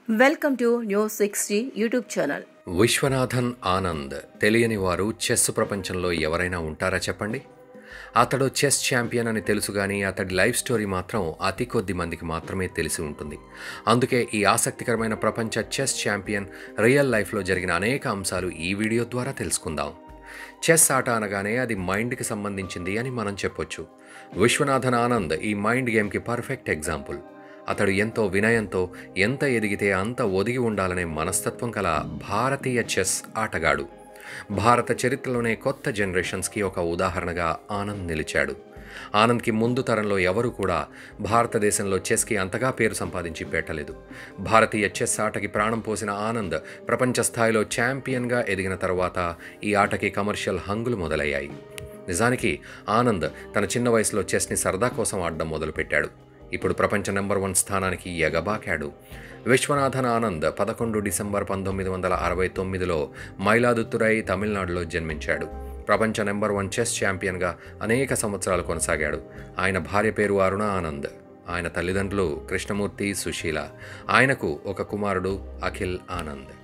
welcome to news sixty YouTube channel Viswanathan Anand తెలియని వారు chess ప్రపంచంలో ఎవరైనా ఉంటారా చెప్పండి అతడు చెస్ ఛాంపియన్ అని తెలుసు కానీ అతడి లైఫ్ స్టోరీ మాత్రం అతి కొద్ది మందికి మాత్రమే తెలిసి ఉంటుంది అందుకే ఈ ఆసక్తికరమైన ప్రపంచ చెస్ ఛాంపియన్ రియల్ లైఫ్లో జరిగిన అనేక అంశాలు ఈ వీడియో ద్వారా తెలుసుకుందాం చెస్ ఆట అనగానే అది మైండ్కి సంబంధించింది అని మనం చెప్పొచ్చు విశ్వనాథన్ ఆనంద్ ఈ మైండ్ గేమ్కి పర్ఫెక్ట్ ఎగ్జాంపుల్ అతడు ఎంతో వినయంతో ఎంత ఎదిగితే అంత ఒదిగి ఉండాలనే మనస్తత్వం కల భారతీయ చెస్ ఆటగాడు భారత చరిత్రలోనే కొత్త జనరేషన్స్కి ఒక ఉదాహరణగా ఆనంద్ నిలిచాడు ఆనంద్కి ముందు తరంలో ఎవరు కూడా భారతదేశంలో చెస్కి అంతగా పేరు సంపాదించి పెట్టలేదు భారతీయ చెస్ ఆటకి ప్రాణం పోసిన ఆనంద్ ప్రపంచ స్థాయిలో ఛాంపియన్గా ఎదిగిన తర్వాత ఈ ఆటకి కమర్షియల్ హంగులు మొదలయ్యాయి నిజానికి ఆనంద్ తన చిన్న వయసులో చెస్ని సరదా కోసం ఆడడం మొదలుపెట్టాడు ఇప్పుడు ప్రపంచ నెంబర్ వన్ స్థానానికి ఎగబాకాడు విశ్వనాథన్ ఆనంద్ పదకొండు డిసెంబర్ పంతొమ్మిది వందల అరవై తొమ్మిదిలో మైలాదుత్తురై తమిళనాడులో జన్మించాడు ప్రపంచ నెంబర్ వన్ చెస్ ఛాంపియన్గా అనేక సంవత్సరాలు కొనసాగాడు ఆయన భార్య పేరు అరుణ ఆనంద్ ఆయన తల్లిదండ్రులు కృష్ణమూర్తి సుశీల ఆయనకు ఒక కుమారుడు అఖిల్ ఆనంద్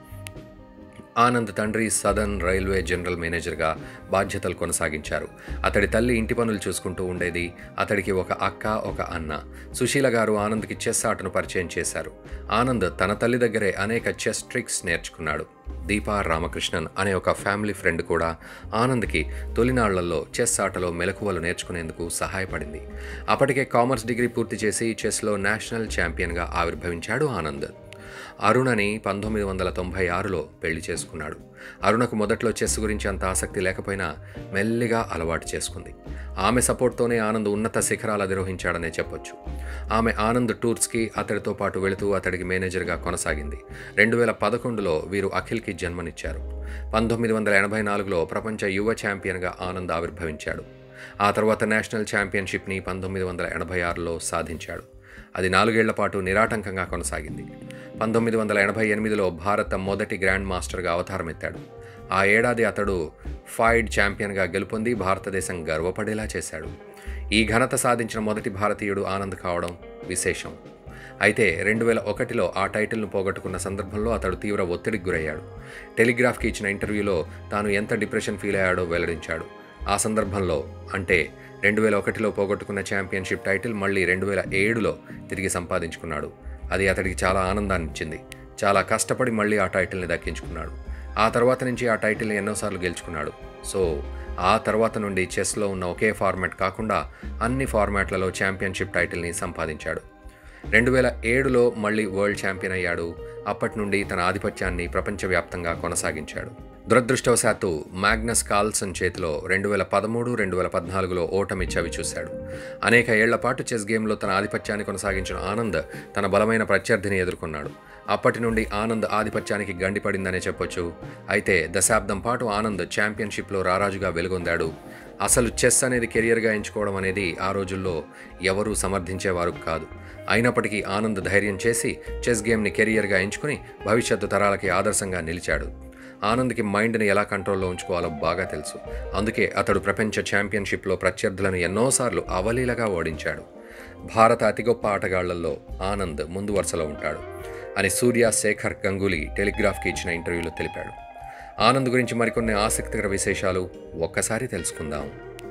ఆనంద్ తండ్రి సదర్న్ రైల్వే జనరల్ మేనేజర్గా బాధ్యతలు కొనసాగించారు అతడి తల్లి ఇంటి పనులు చూసుకుంటూ ఉండేది అతడికి ఒక అక్క ఒక అన్న సుశీల గారు ఆనంద్కి చెస్ ఆటను పరిచయం చేశారు ఆనంద్ తన తల్లి దగ్గరే అనేక చెస్ ట్రిక్స్ నేర్చుకున్నాడు దీపా రామకృష్ణన్ అనే ఒక ఫ్యామిలీ ఫ్రెండ్ కూడా ఆనంద్కి తొలినాళ్లలో చెస్ ఆటలో మెలకువలు నేర్చుకునేందుకు సహాయపడింది అప్పటికే కామర్స్ డిగ్రీ పూర్తి చేసి చెస్లో నేషనల్ ఛాంపియన్గా ఆవిర్భవించాడు ఆనంద్ అరుణని పంతొమ్మిది వందల తొంభై ఆరులో పెళ్లి చేసుకున్నాడు అరుణకు మొదట్లో చెస్ గురించి అంత ఆసక్తి లేకపోయినా మెల్లిగా అలవాటు చేసుకుంది ఆమె సపోర్ట్తోనే ఆనంద్ ఉన్నత శిఖరాలు అధిరోహించాడనే చెప్పొచ్చు ఆమె ఆనంద్ టూర్స్కి అతడితో పాటు వెళుతూ అతడికి మేనేజర్గా కొనసాగింది రెండు వేల పదకొండులో వీరు అఖిల్కి జన్మనిచ్చారు పంతొమ్మిది వందల ఎనభై నాలుగులో ప్రపంచ యువ ఛాంపియన్గా ఆనంద్ ఆవిర్భవించాడు ఆ తర్వాత నేషనల్ ఛాంపియన్షిప్ని పంతొమ్మిది వందల ఎనభై ఆరులో సాధించాడు అది నాలుగేళ్ల పాటు నిరాటంకంగా కొనసాగింది పంతొమ్మిది వందల ఎనభై ఎనిమిదిలో భారత మొదటి గ్రాండ్ మాస్టర్గా అవతారమెత్తాడు ఆ ఏడాది అతడు ఫైడ్ ఛాంపియన్గా గెలుపొంది భారతదేశం గర్వపడేలా చేశాడు ఈ ఘనత సాధించిన మొదటి భారతీయుడు ఆనంద్ కావడం విశేషం అయితే రెండు వేల ఒకటిలో ఆ టైటిల్ను పోగొట్టుకున్న సందర్భంలో అతడు తీవ్ర ఒత్తిడికి గురయ్యాడు టెలిగ్రాఫ్కి ఇచ్చిన ఇంటర్వ్యూలో తాను ఎంత డిప్రెషన్ ఫీల్ అయ్యాడో వెల్లడించాడు ఆ సందర్భంలో అంటే రెండు వేల ఒకటిలో పోగొట్టుకున్న ఛాంపియన్షిప్ టైటిల్ మళ్ళీ రెండు వేల ఏడులో తిరిగి సంపాదించుకున్నాడు అది అతడికి చాలా ఆనందాన్ని ఇచ్చింది చాలా కష్టపడి మళ్ళీ ఆ టైటిల్ని దక్కించుకున్నాడు ఆ తర్వాత నుంచి ఆ టైటిల్ని ఎన్నోసార్లు గెలుచుకున్నాడు సో ఆ తర్వాత నుండి చెస్లో ఉన్న ఒకే ఫార్మాట్ కాకుండా అన్ని ఫార్మాట్లలో ఛాంపియన్షిప్ టైటిల్ని సంపాదించాడు రెండు వేల ఏడులో మళ్ళీ వరల్డ్ ఛాంపియన్ అయ్యాడు అప్పటి నుండి తన ఆధిపత్యాన్ని ప్రపంచవ్యాప్తంగా కొనసాగించాడు దురదృష్టవశాత్తు మ్యాగ్నస్ కార్ల్సన్ చేతిలో రెండు వేల పదమూడు రెండు వేల పద్నాలుగులో ఓటమి చవి చూశాడు అనేక ఏళ్ల పాటు చెస్ గేమ్లో తన ఆధిపత్యాన్ని కొనసాగించిన ఆనంద్ తన బలమైన ప్రత్యర్థిని ఎదుర్కొన్నాడు అప్పటి నుండి ఆనంద్ ఆధిపత్యానికి గండిపడిందనే చెప్పొచ్చు అయితే దశాబ్దం పాటు ఆనంద్ ఛాంపియన్షిప్లో రారాజుగా వెలుగొందాడు అసలు చెస్ అనేది కెరియర్గా ఎంచుకోవడం అనేది ఆ రోజుల్లో ఎవరూ సమర్థించేవారు కాదు అయినప్పటికీ ఆనంద్ ధైర్యం చేసి చెస్ గేమ్ని కెరియర్గా ఎంచుకుని భవిష్యత్తు తరాలకి ఆదర్శంగా నిలిచాడు ఆనంద్కి మైండ్ని ఎలా కంట్రోల్లో ఉంచుకోవాలో బాగా తెలుసు అందుకే అతడు ప్రపంచ ఛాంపియన్షిప్లో ప్రత్యర్థులను ఎన్నోసార్లు అవలీలగా ఓడించాడు భారత అతి గొప్ప ఆటగాళ్లలో ఆనంద్ ముందు వరుసలో ఉంటాడు అని సూర్య శేఖర్ గంగూలీ టెలిగ్రాఫ్కి ఇచ్చిన ఇంటర్వ్యూలో తెలిపాడు ఆనంద్ గురించి మరికొన్ని ఆసక్తికర విశేషాలు ఒక్కసారి తెలుసుకుందాం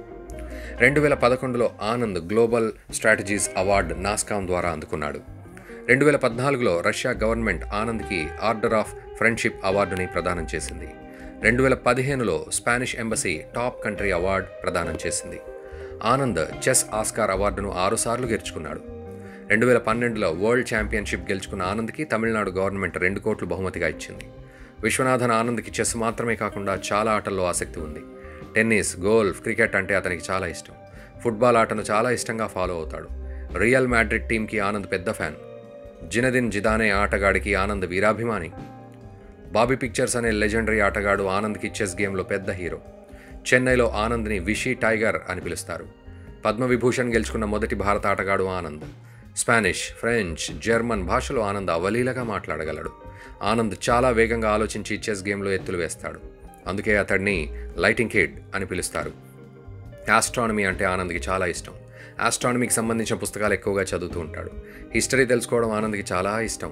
రెండు వేల పదకొండులో Anand global strategies award NASSCOM ద్వారా అందుకున్నాడు రెండు వేల పద్నాలుగులో రష్యా గవర్నమెంట్ ఆనంద్కి ఆర్డర్ ఆఫ్ ఫ్రెండ్షిప్ అవార్డుని ప్రదానం చేసింది రెండు వేల పదిహేనులో Spanish embassy top country award ప్రదానం చేసింది ఆనంద్ చెస్ ఆస్కార్ అవార్డును ఆరుసార్లు గెలుచుకున్నాడు రెండు వేల పన్నెండులో వరల్డ్ ఛాంపియన్షిప్ గెలుచుకున్న ఆనంద్కి తమిళనాడు గవర్నమెంట్ రెండు కోట్లు బహుమతిగా ఇచ్చింది విశ్వనాథన్ ఆనంద్కి చెస్ మాత్రమే కాకుండా చాలా ఆటల్లో ఆసక్తి ఉంది టెన్నిస్ గోల్ఫ్ క్రికెట్ అంటే అతనికి చాలా ఇష్టం ఫుట్బాల్ ఆటను చాలా ఇష్టంగా ఫాలో అవుతాడు రియల్ మ్యాడ్రిడ్ టీంకి ఆనంద్ పెద్ద ఫ్యాన్ జినదిన్ జిదానే ఆటగాడికి ఆనంద్ వీరాభిమాని బాబీ పిక్చర్స్ అనే లెజెండరీ ఆటగాడు ఆనంద్కి చెస్ గేమ్లో పెద్ద హీరో చెన్నైలో ఆనంద్ని విషీ టైగర్ అని పిలుస్తారు పద్మవిభూషణ్ గెలుచుకున్న మొదటి భారత ఆటగాడు ఆనంద్ స్పానిష్ ఫ్రెంచ్ జర్మన్ భాషలో ఆనంద్ అవలీలగా మాట్లాడగలడు ఆనంద్ చాలా వేగంగా ఆలోచించి చెస్ గేమ్లో ఎత్తులు వేస్తాడు అందుకే అతడిని లైటింగ్ కిడ్ అని పిలుస్తారు ఆస్ట్రానమీ అంటే ఆనంద్కి చాలా ఇష్టం ఆస్ట్రానమీకి సంబంధించిన పుస్తకాలు ఎక్కువగా చదువుతూ ఉంటాడు హిస్టరీ తెలుసుకోవడం ఆనంద్కి చాలా ఇష్టం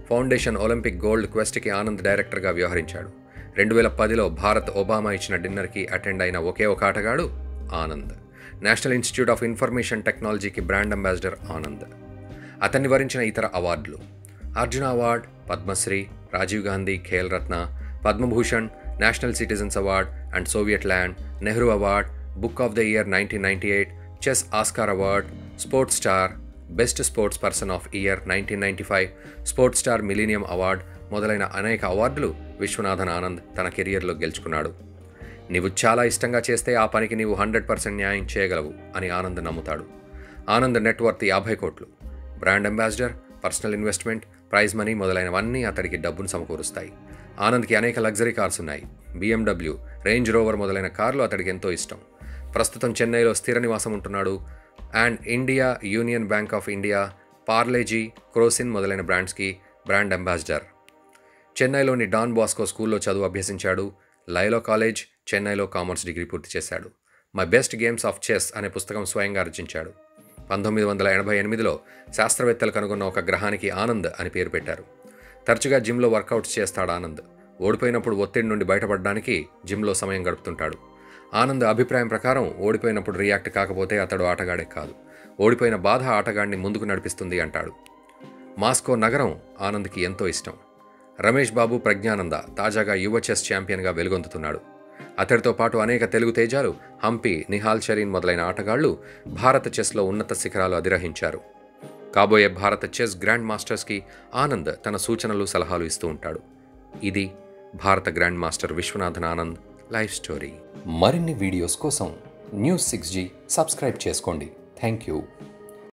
ఫౌండేషన్ ఒలింపిక్ గోల్డ్ క్వెస్ట్కి ఆనంద్ డైరెక్టర్గా వ్యవహరించాడు రెండు వేల పదిలో భారత్ ఒబామా ఇచ్చిన డిన్నర్కి అటెండ్ అయిన ఒకే ఒక ఆటగాడు Anand national institute of information టెక్నాలజీకి బ్రాండ్ అంబాసిడర్ ఆనంద్ అతన్ని వరించిన ఇతర అవార్డులు Arjuna award Padmashri Rajiv Gandhi Khel Ratna Padmabhushan national citizens award and Soviet land Nehru award book of the year nineteen ninety eight chess Oscar award sports star best sports person of year nineteen ninety five sports star millennium award మొదలైన అనేక అవార్డులు విశ్వనాథన్ ఆనంద్ తన కెరియర్లో గెలుచుకున్నాడు నీవు చాలా ఇష్టంగా చేస్తే ఆ పనికి నీవు హండ్రెడ్ పర్సెంట్ న్యాయం చేయగలవు అని ఆనంద్ నమ్ముతాడు ఆనంద్ నెట్వర్త్ యాభై కోట్లు brand ambassador personal investment prize money మొదలైనవన్నీ అతడికి డబ్బును సమకూరుస్తాయి ఆనంద్కి అనేక లగ్జరీ కార్స్ ఉన్నాయి BMW రేంజ్ రోవర్ మొదలైన కార్లు అతడికి ఎంతో ఇష్టం ప్రస్తుతం చెన్నైలో స్థిర నివాసం ఉంటున్నాడు and India Union Bank of India Parle G Crocin మొదలైన బ్రాండ్స్కి బ్రాండ్ అంబాసిడర్ చెన్నైలోని డాన్ బాస్కో స్కూల్లో చదువు అభ్యసించాడు లైలో కాలేజ్ చెన్నైలో కామర్స్ డిగ్రీ పూర్తి చేశాడు my best games of chess అనే పుస్తకం స్వయంగా రచించాడు పంతొమ్మిది వందల ఎనభై ఎనిమిదిలో శాస్త్రవేత్తలు కనుగొన్న ఒక గ్రహానికి ఆనంద్ అని పేరు పెట్టారు తరచుగా జిమ్లో వర్కౌట్స్ చేస్తాడు ఆనంద్ ఓడిపోయినప్పుడు ఒత్తిడి నుండి బయటపడడానికి జిమ్లో సమయం గడుపుతుంటాడు ఆనంద్ అభిప్రాయం ప్రకారం ఓడిపోయినప్పుడు రియాక్ట్ కాకపోతే అతడు ఆటగాడే కాదు ఓడిపోయిన బాధ ఆటగాడిని ముందుకు నడిపిస్తుంది అంటాడు మాస్కో నగరం ఆనంద్కి ఎంతో ఇష్టం రమేష్ బాబు ప్రజ్ఞానంద తాజాగా యువ చెస్ ఛాంపియన్గా వెలుగొందుతున్నాడు అతడితో పాటు అనేక తెలుగు తేజాలు హంపి నిహాల్ షరీన్ మొదలైన ఆటగాళ్లు భారత చెస్లో ఉన్నత శిఖరాలు అధిరహించారు కాబోయే భారత చెస్ గ్రాండ్ మాస్టర్స్కి ఆనంద్ తన సూచనలు సలహాలు ఇస్తూ ఉంటాడు ఇది భారత grandmaster Viswanathan Anand life story మరిన్ని వీడియోస్ కోసం న్యూస్ సిక్స్ జీ సబ్స్క్రైబ్ చేసుకోండి థ్యాంక్ యూ